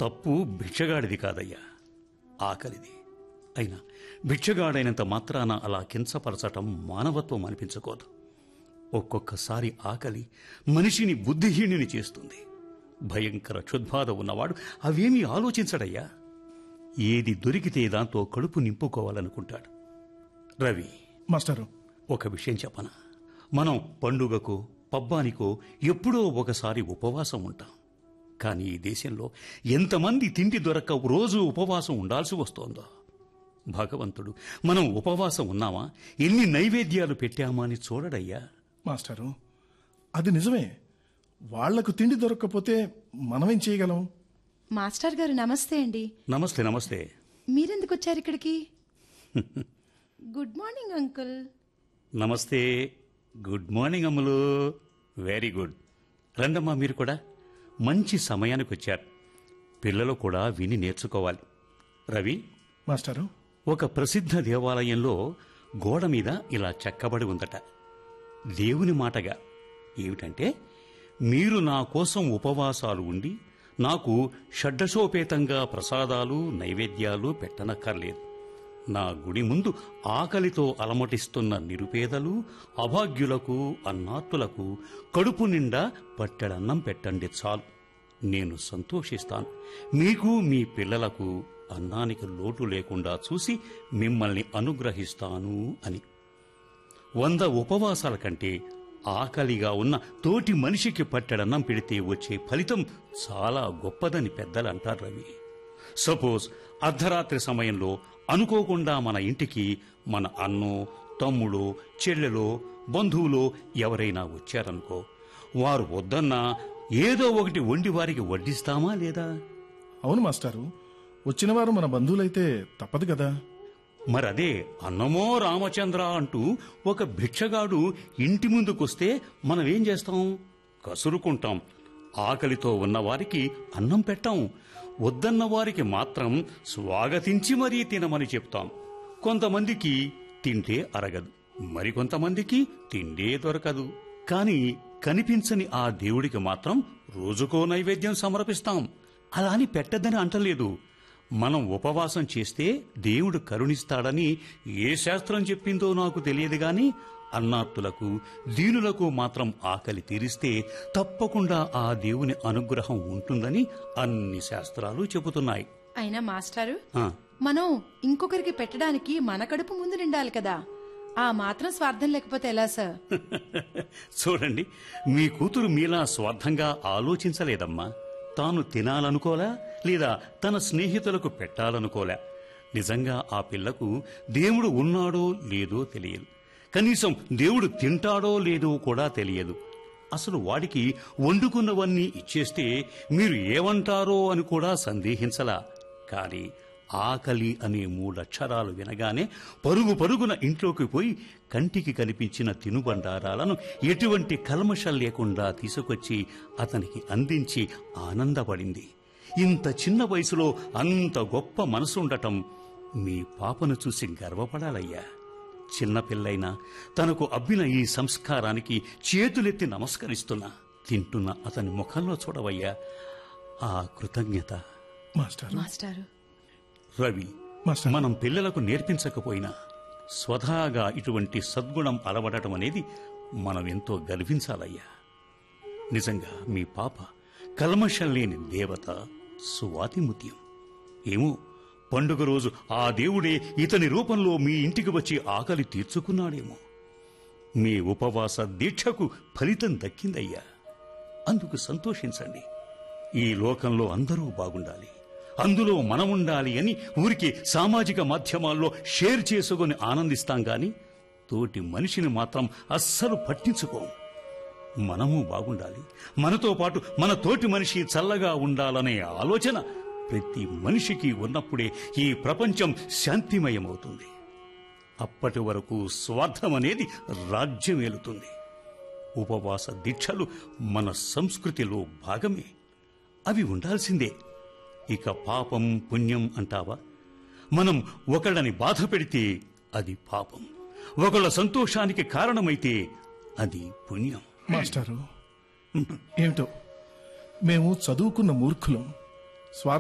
తప్పు భిక్షగాడిది కాదయ్యా ఆకలిది అయినా భిక్షగాడైనంత మాత్రాన అలా కించపరచటం మానవత్వం అనిపించుకోదు ఒక్కొక్కసారి ఆకలి మనిషిని బుద్ధిహీనుని చేస్తుంది భయంకర క్షుద్బాధ ఉన్నవాడు అవేమీ ఆలోచించడయ్యా ఏది దొరికితే దాంతో కడుపు నింపుకోవాలనుకుంటాడు రవి మాస్టారు ఒక విషయం చెప్పనా మనం పండుగకో పబ్బానికో ఎప్పుడో ఒకసారి ఉపవాసం ఉంటాం కానీ ఈ దేశంలో ఎంతమంది తిండి దొరక్క రోజు ఉపవాసం ఉండాల్సి వస్తోందో భగవంతుడు మనం ఉపవాసం ఉన్నామా ఎన్ని నైవేద్యాలు పెట్టామా అని చూడడయ్యా మాస్టారు అది నిజమే వాళ్లకు తిండి దొరక్కపోతే మనమేం చేయగలం మాస్టర్ గారు నమస్తే అండి నమస్తే నమస్తే మీరెందుకు వచ్చారు ఇక్కడికి గుడ్ మార్నింగ్ అంకుల్ నమస్తే good morning Ammulu very good రండమ్మా మీరు కూడా మంచి సమయానికి వచ్చారు పిల్లలు కూడా విని నేర్చుకోవాలి రవి మాస్టారు ఒక ప్రసిద్ధ దేవాలయంలో గోడ మీద ఇలా చెక్కబడి ఉందట దేవుని మాటగా ఏమిటంటే మీరు నా కోసం ఉపవాసాలు ఉండి నాకు షడ్డశోపేతంగా ప్రసాదాలు నైవేద్యాలు పెట్టనక్కర్లేదు నా గుడి ముందు ఆకలితో అలమటిస్తున్న నిరుపేదలు అభాగ్యులకు అన్నార్తులకు కడుపు నిండా పట్టెడన్నం పెట్టండి చాలు నేను సంతోషిస్తాను మీకు మీ పిల్లలకు అన్నానికి లోటు లేకుండా చూసి మిమ్మల్ని అనుగ్రహిస్తాను అని వంద ఉపవాసాల కంటే ఆకలిగా ఉన్న తోటి మనిషికి పట్టెడన్నం పెడితే వచ్చే ఫలితం చాలా గొప్పదని పెద్దలు అంటారు రవి సపోజ్ అర్ధరాత్రి సమయంలో అనుకోకుండా మన ఇంటికి మన అన్నో తమ్ముడో చెల్లెలో బంధువులో ఎవరైనా వచ్చారనుకో వారు వద్దన్నా ఏదో ఒకటి వండి వారికి వడ్డిస్తామా లేదా అవును మాస్టారు వచ్చిన వారు మన బంధువులైతే తప్పదు కదా మరదే అన్నమో రామచంద్ర అంటూ ఒక భిక్షగాడు ఇంటి ముందుకొస్తే మనం ఏం చేస్తాం కసురుకుంటాం ఆకలితో ఉన్నవారికి అన్నం పెట్టాం వద్దన్న వారికి మాత్రం స్వాగతించి మరీ తినమని చెప్తాం కొంతమందికి తింటే అరగదు మరికొంతమందికి తిండే దొరకదు కాని కనిపించని ఆ దేవుడికి మాత్రం రోజుకో నైవేద్యం సమర్పిస్తాం అలా అని పెట్టద్దని అంటలేదు మనం ఉపవాసం చేస్తే దేవుడు కరుణిస్తాడని ఏ శాస్త్రం చెప్పిందో నాకు తెలియదు గాని అన్నార్తులకు దీనులకు మాత్రం ఆకలి తీరిస్తే తప్పకుండా ఆ దేవుని అనుగ్రహం ఉంటుందని అన్ని శాస్త్రాలు చెబుతున్నాయి అయినా మాస్టారు ఆ, మనం ఇంకొకరికి పెట్టడానికి మన కడుపు ముందు నిండాలి కదా ఆ మాత్రం స్వార్థం లేకపోతే ఎలా సార్ చూడండి మీ కూతురు మీలా స్వార్థంగా ఆలోచించలేదమ్మా తాను తినాలనుకోలా లేదా తన స్నేహితులకు పెట్టాలనుకోలే నిజంగా ఆ పిల్లకు దేవుడు ఉన్నాడో లేదో తెలియదు కనీసం దేవుడు తింటాడో లేదో కూడా తెలియదు అసలు వాడికి వండుకున్నవన్నీ ఇచ్చేస్తే మీరు ఏమంటారో అని కూడా సందేహించలా కాని ఆకలి అనే మూడక్షరాలు వినగానే పరుగు పరుగున ఇంట్లోకి పోయి కంటికి కనిపించిన తినుబండారాలను ఎటువంటి కల్మషం లేకుండా తీసుకొచ్చి అతనికి అందించి ఆనందపడింది ఇంత చిన్న వయసులో అంత గొప్ప మనసుండటం మీ పాపను చూసి గర్వపడాలయ్యా చిన్నపిల్లైనా తనకు అబ్బిన ఈ సంస్కారానికి చేతులెత్తి నమస్కరిస్తున్నా తింటున్న అతని ముఖంలో చూడవయ్యా ఆ కృతజ్ఞత మాస్టారు మాస్టారు రవి మాస్టర్ మనం పిల్లలకు నేర్పించకపోయినా స్వతహాగా ఇటువంటి సద్గుణం అలవడటం అనేది మనం ఎంతో గర్వించాలయ్యా నిజంగా మీ పాప కల్మషం లేని దేవత సువాతిముత్యం ఏమో పండుగ రోజు ఆ దేవుడే ఇతని రూపంలో మీ ఇంటికి వచ్చి ఆకలి తీర్చుకున్నాడేమో మీ ఉపవాస దీక్షకు ఫలితం దక్కిందయ్యా అందుకు సంతోషించండి ఈ లోకంలో అందరూ బాగుండాలి అందులో మనం ఉండాలి అని ఊరికి సామాజిక మాధ్యమాల్లో షేర్ చేసుకొని ఆనందిస్తాం గాని తోటి మనిషిని మాత్రం అస్సలు పట్టించుకోం మనము బాగుండాలి మనతో పాటు మన తోటి మనిషి చల్లగా ఉండాలనే ఆలోచన ప్రతి మనిషికి ఉన్నప్పుడే ఈ ప్రపంచం శాంతిమయమవుతుంది అప్పటి వరకు స్వార్థం అనేది రాజ్యమేలుతుంది ఉపవాస దీక్షలు మన సంస్కృతిలో భాగమే అవి ఉండాల్సిందే ఇక పాపం పుణ్యం అంటావా మనం ఒకళ్ళని బాధ పెడితే అది పాపం ఒకళ్ళ సంతోషానికి కారణమైతే అది పుణ్యం మాస్టారు ఏమిటో మేము చదువుకున్న మూర్ఖులం స్వార్థ